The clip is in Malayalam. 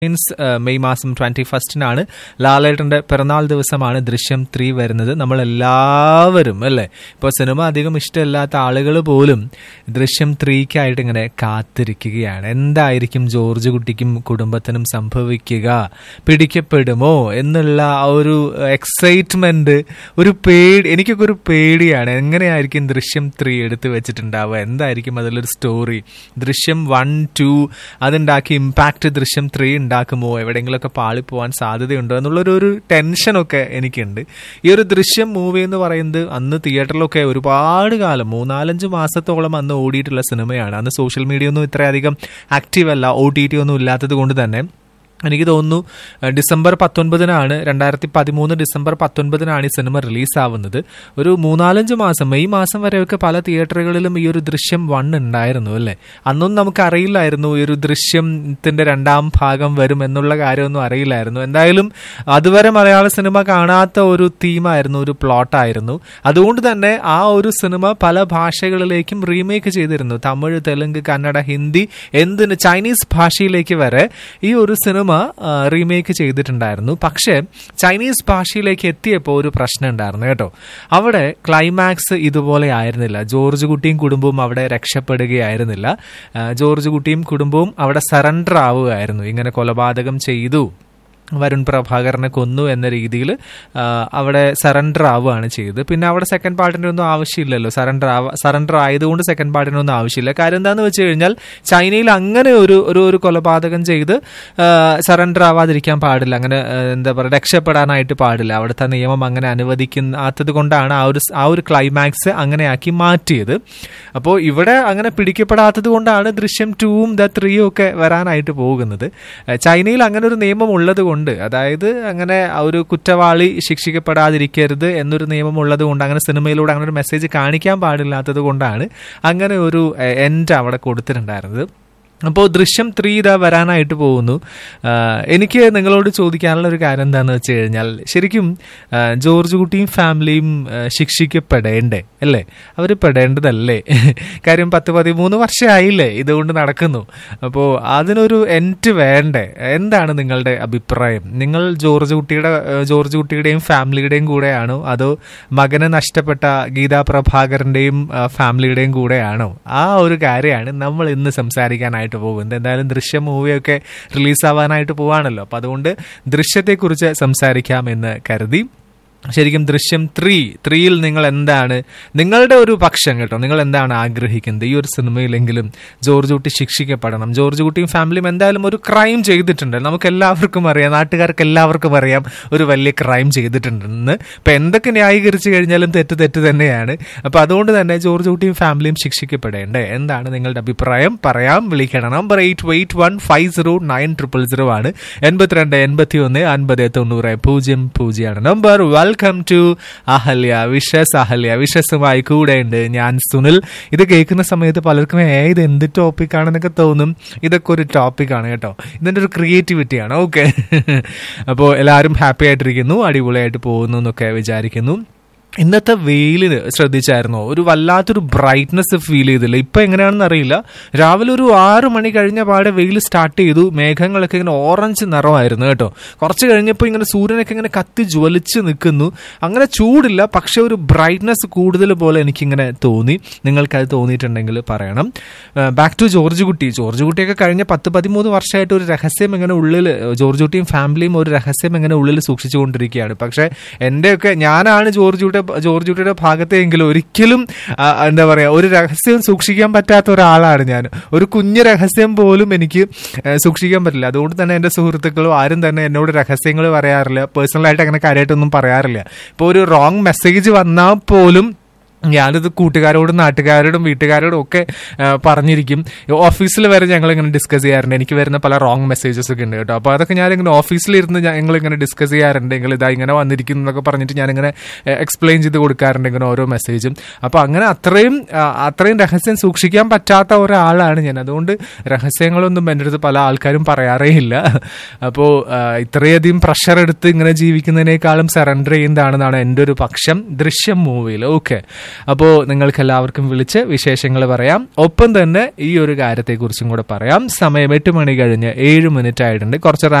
മീൻസ് മെയ് മാസം ട്വന്റി ഫസ്റ്റിനാണ് ലാലേട്ടന്റെ പിറന്നാൾ ദിവസമാണ് ദൃശ്യം ത്രീ വരുന്നത് നമ്മൾ എല്ലാവരും അല്ലേ ഇപ്പോൾ സിനിമ അധികം ഇഷ്ടമില്ലാത്ത ആളുകൾ പോലും ദൃശ്യം ത്രീക്കായിട്ട് ഇങ്ങനെ കാത്തിരിക്കുകയാണ് എന്തായിരിക്കും ജോർജ് കുട്ടിക്കും കുടുംബത്തിനും സംഭവിക്കുക പിടിക്കപ്പെടുമോ എന്നുള്ള ആ ഒരു എക്സൈറ്റ്മെന്റ് ഒരു പേടി എനിക്കൊക്കെ ഒരു പേടിയാണ് എങ്ങനെയായിരിക്കും ദൃശ്യം ത്രീ എടുത്തു വെച്ചിട്ടുണ്ടാവുക എന്തായിരിക്കും അതിലൊരു സ്റ്റോറി ദൃശ്യം വൺ ടു അതുണ്ടാക്കി ഇമ്പാക്ട് ദൃശ്യം ത്രീ ഉണ്ടാക്കുമോ എവിടെയെങ്കിലുമൊക്കെ പാളിപ്പോവാൻ സാധ്യതയുണ്ടോ എന്നുള്ളൊരു ഒരു ടെൻഷനൊക്കെ എനിക്കുണ്ട് ഈ ഒരു ദൃശ്യം മൂവി എന്ന് പറയുന്നത് അന്ന് തിയേറ്ററിലൊക്കെ ഒരുപാട് കാലം മൂന്നാലഞ്ച് മാസത്തോളം അന്ന് ഓടിയിട്ടുള്ള സിനിമയാണ് അന്ന് സോഷ്യൽ മീഡിയ ഒന്നും ഇത്രയധികം ആക്റ്റീവ് അല്ല ഒ ടി ടി ഒന്നും ഇല്ലാത്തത് കൊണ്ട് തന്നെ എനിക്ക് തോന്നുന്നു ഡിസംബർ പത്തൊൻപതിനാണ് രണ്ടായിരത്തി പതിമൂന്ന് ഡിസംബർ പത്തൊൻപതിനാണ് ഈ സിനിമ റിലീസാവുന്നത് ഒരു മൂന്നാലഞ്ച് മാസം മെയ് മാസം വരെയൊക്കെ പല തിയേറ്ററുകളിലും ഈ ഒരു ദൃശ്യം വൺ ഉണ്ടായിരുന്നു അല്ലേ അന്നൊന്നും നമുക്ക് അറിയില്ലായിരുന്നു ഈ ഒരു ദൃശ്യത്തിന്റെ രണ്ടാം ഭാഗം വരും എന്നുള്ള കാര്യമൊന്നും അറിയില്ലായിരുന്നു എന്തായാലും അതുവരെ മലയാള സിനിമ കാണാത്ത ഒരു തീമായിരുന്നു ഒരു പ്ലോട്ടായിരുന്നു അതുകൊണ്ട് തന്നെ ആ ഒരു സിനിമ പല ഭാഷകളിലേക്കും റീമേക്ക് ചെയ്തിരുന്നു തമിഴ് തെലുങ്ക് കന്നഡ ഹിന്ദി എന്തിന് ചൈനീസ് ഭാഷയിലേക്ക് വരെ ഈ ഒരു സിനിമ റീമേക്ക് ചെയ്തിട്ടുണ്ടായിരുന്നു പക്ഷേ ചൈനീസ് ഭാഷയിലേക്ക് എത്തിയപ്പോൾ ഒരു പ്രശ്നം ഉണ്ടായിരുന്നു കേട്ടോ അവിടെ ക്ലൈമാക്സ് ഇതുപോലെ ആയിരുന്നില്ല ജോർജ് കുട്ടിയും കുടുംബവും അവിടെ രക്ഷപ്പെടുകയായിരുന്നില്ല ജോർജ് കുട്ടിയും കുടുംബവും അവിടെ സറണ്ടർ ആവുകയായിരുന്നു ഇങ്ങനെ കൊലപാതകം ചെയ്തു വരുൺ പ്രഭാകരനെ കൊന്നു എന്ന രീതിയിൽ അവിടെ സറണ്ടർ ആവുകയാണ് ചെയ്തത് പിന്നെ അവിടെ സെക്കൻഡ് പാർട്ടിൻ്റെ ഒന്നും ആവശ്യമില്ലല്ലോ സറണ്ടർ ആവ സറണ്ടർ ആയതുകൊണ്ട് സെക്കൻഡ് പാർട്ടിനൊന്നും ആവശ്യമില്ല കാര്യം എന്താണെന്ന് വെച്ച് കഴിഞ്ഞാൽ ചൈനയിൽ അങ്ങനെ ഒരു ഒരു ഒരു കൊലപാതകം ചെയ്ത് സറണ്ടർ ആവാതിരിക്കാൻ പാടില്ല അങ്ങനെ എന്താ പറയുക രക്ഷപ്പെടാനായിട്ട് പാടില്ല അവിടുത്തെ നിയമം അങ്ങനെ അനുവദിക്കാത്തത് കൊണ്ടാണ് ആ ഒരു ആ ഒരു ക്ലൈമാക്സ് അങ്ങനെയാക്കി മാറ്റിയത് അപ്പോൾ ഇവിടെ അങ്ങനെ പിടിക്കപ്പെടാത്തത് കൊണ്ടാണ് ദൃശ്യം ടൂവും ദ ത്രീയും ഒക്കെ വരാനായിട്ട് പോകുന്നത് ചൈനയിൽ അങ്ങനെ ഒരു നിയമം ഉള്ളത് കൊണ്ട് അതായത് അങ്ങനെ ഒരു കുറ്റവാളി ശിക്ഷിക്കപ്പെടാതിരിക്കരുത് എന്നൊരു നിയമം ഉള്ളത് കൊണ്ട് അങ്ങനെ സിനിമയിലൂടെ അങ്ങനെ ഒരു മെസ്സേജ് കാണിക്കാൻ പാടില്ലാത്തത് കൊണ്ടാണ് അങ്ങനെ ഒരു എൻഡ് അവിടെ കൊടുത്തിട്ടുണ്ടായിരുന്നത് അപ്പോൾ ദൃശ്യം ത്രീ ഇതാ വരാനായിട്ട് പോകുന്നു എനിക്ക് നിങ്ങളോട് ചോദിക്കാനുള്ള ഒരു കാര്യം എന്താണെന്ന് വെച്ച് കഴിഞ്ഞാൽ ശരിക്കും ജോർജ് കുട്ടിയും ഫാമിലിയും ശിക്ഷിക്കപ്പെടേണ്ടേ അല്ലേ അവർ പെടേണ്ടതല്ലേ കാര്യം പത്ത് പതിമൂന്ന് വർഷമായില്ലേ ഇതുകൊണ്ട് നടക്കുന്നു അപ്പോൾ അതിനൊരു എൻഡ് വേണ്ടേ എന്താണ് നിങ്ങളുടെ അഭിപ്രായം നിങ്ങൾ ജോർജ് കുട്ടിയുടെ ജോർജ് കുട്ടിയുടെയും ഫാമിലിയുടെയും കൂടെയാണോ അതോ മകനെ നഷ്ടപ്പെട്ട ഗീതാ പ്രഭാകരന്റെയും ഫാമിലിയുടെയും കൂടെയാണോ ആ ഒരു കാര്യമാണ് നമ്മൾ ഇന്ന് സംസാരിക്കാനായിട്ട് ആയിട്ട് പോകുന്നത് എന്തായാലും ദൃശ്യം മൂവിയൊക്കെ റിലീസാവാനായിട്ട് പോവാണല്ലോ അപ്പം അതുകൊണ്ട് ദൃശ്യത്തെക്കുറിച്ച് സംസാരിക്കാം എന്ന് കരുതി ശരിക്കും ദൃശ്യം ത്രീ ത്രീയിൽ നിങ്ങൾ എന്താണ് നിങ്ങളുടെ ഒരു പക്ഷം കേട്ടോ നിങ്ങൾ എന്താണ് ആഗ്രഹിക്കുന്നത് ഈ ഒരു സിനിമയിലെങ്കിലും ജോർജ് കുട്ടി ശിക്ഷിക്കപ്പെടണം ജോർജ് കുട്ടിയും ഫാമിലിയും എന്തായാലും ഒരു ക്രൈം ചെയ്തിട്ടുണ്ട് നമുക്ക് എല്ലാവർക്കും അറിയാം നാട്ടുകാർക്ക് എല്ലാവർക്കും അറിയാം ഒരു വലിയ ക്രൈം ചെയ്തിട്ടുണ്ടെന്ന് ഇപ്പം എന്തൊക്കെ ന്യായീകരിച്ചു കഴിഞ്ഞാലും തെറ്റ് തെറ്റ് തന്നെയാണ് അപ്പം അതുകൊണ്ട് തന്നെ ജോർജ് കുട്ടിയും ഫാമിലിയും ശിക്ഷിക്കപ്പെടേണ്ടേ എന്താണ് നിങ്ങളുടെ അഭിപ്രായം പറയാം വിളിക്കണം number eight eight one five zero nine triple zero ആണ് എൺപത്തിരണ്ട് എൺപത്തി ഒന്ന് അൻപത് തൊണ്ണൂറ് പൂജ്യം പൂജ്യമാണ് number welcome to Ahalya wishes Ahalya വിഷസുമായി കൂടെയുണ്ട് ഞാൻ സുനിൽ ഇത് കേൾക്കുന്ന സമയത്ത് പലർക്കും ഏ ഇത് എന്ത് ടോപ്പിക്കാണെന്നൊക്കെ തോന്നും ഇതൊക്കെ ഒരു ടോപ്പിക്കാണ് കേട്ടോ ഇതിൻ്റെ ഒരു ക്രിയേറ്റിവിറ്റിയാണ് ഓക്കെ അപ്പോൾ എല്ലാവരും ഹാപ്പി ആയിട്ടിരിക്കുന്നു അടിപൊളിയായിട്ട് പോകുന്നു എന്നൊക്കെ വിചാരിക്കുന്നു ഇന്നത്തെ വെയിലിന് ശ്രദ്ധിച്ചായിരുന്നോ ഒരു വല്ലാത്തൊരു ബ്രൈറ്റ്നെസ് ഫീൽ ചെയ്തില്ല ഇപ്പൊ എങ്ങനെയാണെന്ന് അറിയില്ല രാവിലെ ഒരു ആറു മണി കഴിഞ്ഞ പാടെ വെയിൽ സ്റ്റാർട്ട് ചെയ്തു മേഘങ്ങളൊക്കെ ഇങ്ങനെ ഓറഞ്ച് നിറമായിരുന്നു കേട്ടോ കുറച്ച് കഴിഞ്ഞപ്പോൾ ഇങ്ങനെ സൂര്യനൊക്കെ ഇങ്ങനെ കത്തി ജ്വലിച്ച് നിൽക്കുന്നു അങ്ങനെ ചൂടില്ല പക്ഷെ ഒരു ബ്രൈറ്റ്നെസ് കൂടുതൽ പോലെ എനിക്കിങ്ങനെ തോന്നി നിങ്ങൾക്ക് അത് തോന്നിയിട്ടുണ്ടെങ്കിൽ പറയണം ബാക്ക് ടു ജോർജ് കുട്ടി ജോർജ് കുട്ടിയൊക്കെ കഴിഞ്ഞ പത്ത് പതിമൂന്ന് വർഷമായിട്ട് ഒരു രഹസ്യം ഇങ്ങനെ ഉള്ളിൽ ജോർജ് കുട്ടിയും ഫാമിലിയും ഒരു രഹസ്യം ഇങ്ങനെ ഉള്ളിൽ സൂക്ഷിച്ചുകൊണ്ടിരിക്കുകയാണ് പക്ഷെ എൻ്റെയൊക്കെ ഞാനാണ് ജോർജ് കുട്ടി ജോർജ് കുട്ടിയുടെ ഭാഗത്തെങ്കിലും ഒരിക്കലും എന്താ പറയാ ഒരു രഹസ്യം സൂക്ഷിക്കാൻ പറ്റാത്ത ഒരാളാണ് ഞാൻ ഒരു കുഞ്ഞു രഹസ്യം പോലും എനിക്ക് സൂക്ഷിക്കാൻ പറ്റില്ല അതുകൊണ്ട് തന്നെ എൻ്റെ സുഹൃത്തുക്കളും ആരും തന്നെ എന്നോട് രഹസ്യങ്ങൾ പറയാറില്ല പേഴ്സണലായിട്ട് അങ്ങനെ കാര്യമായിട്ടൊന്നും പറയാറില്ല ഇപ്പോൾ ഒരു റോങ് മെസ്സേജ് വന്നാൽ പോലും ഞാനിത് കൂട്ടുകാരോടും നാട്ടുകാരോടും വീട്ടുകാരോടും ഒക്കെ പറഞ്ഞിരിക്കും ഓഫീസിൽ വരെ ഞങ്ങൾ ഇങ്ങനെ ഡിസ്കസ് ചെയ്യാറുണ്ട് എനിക്ക് വരുന്ന പല റോങ് മെസ്സേജസ് ഒക്കെ ഉണ്ട് കേട്ടോ അപ്പോൾ അതൊക്കെ ഞാനിങ്ങനെ ഓഫീസിലിരുന്ന് ഞങ്ങൾ ഇങ്ങനെ ഡിസ്കസ് ചെയ്യാറുണ്ട് എങ്കിൽ ഇതാ ഇങ്ങനെ വന്നിരിക്കുന്നു എന്നൊക്കെ പറഞ്ഞിട്ട് ഞാനിങ്ങനെ എക്സ്പ്ലെയിൻ ചെയ്ത് കൊടുക്കാറുണ്ട് ഇങ്ങനെ ഓരോ മെസ്സേജും അപ്പോൾ അങ്ങനെ അത്രയും അത്രയും രഹസ്യം സൂക്ഷിക്കാൻ പറ്റാത്ത ഒരാളാണ് ഞാൻ അതുകൊണ്ട് രഹസ്യങ്ങളൊന്നും എൻ്റെ അടുത്ത് പല ആൾക്കാരും പറയാറേ ഇല്ല അപ്പോൾ ഇത്രയധികം പ്രഷർ എടുത്ത് ഇങ്ങനെ ജീവിക്കുന്നതിനേക്കാളും സറണ്ടർ ചെയ്യുന്നതാണെന്നാണ് എൻ്റെ ഒരു പക്ഷം ദൃശ്യം മൂവിയിൽ ഓക്കെ അപ്പോൾ നിങ്ങൾക്ക് എല്ലാവർക്കും വിളിച്ച് വിശേഷങ്ങൾ പറയാം ഒപ്പം തന്നെ ഈ ഒരു കാര്യത്തെക്കുറിച്ചും കൂടെ പറയാം സമയം എട്ട് മണി കഴിഞ്ഞ് ഏഴ് മിനിറ്റ് ആയിട്ടുണ്ട് കുറച്ച്